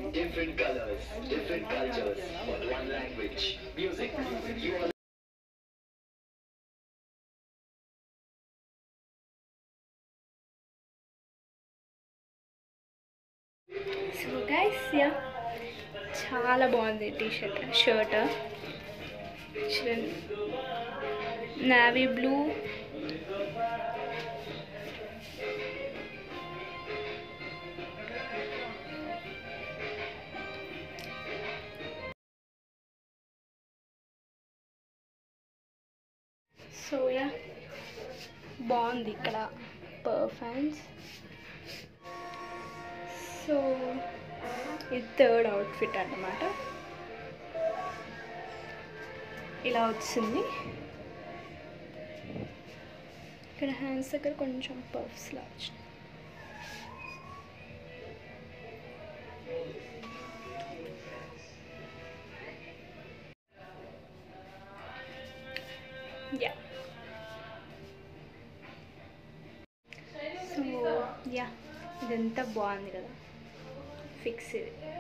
Different colors, different cultures, but one language. Music. You are so guys yeah చాలా బాగుంది T shirt shirt navy blue so yeah బాగుంది ఇక్కడ పర్ఫాన్స్ so ఇది third outfit అన్నమాట ఇలా వచ్చింది ఇక్కడ హ్యాండ్స్ దగ్గర కొంచెం పర్ఫ్స్లా వచ్చినాయి యా సో యా ఇదంతా బాగుంది కదా ఫిక్స్ ఇది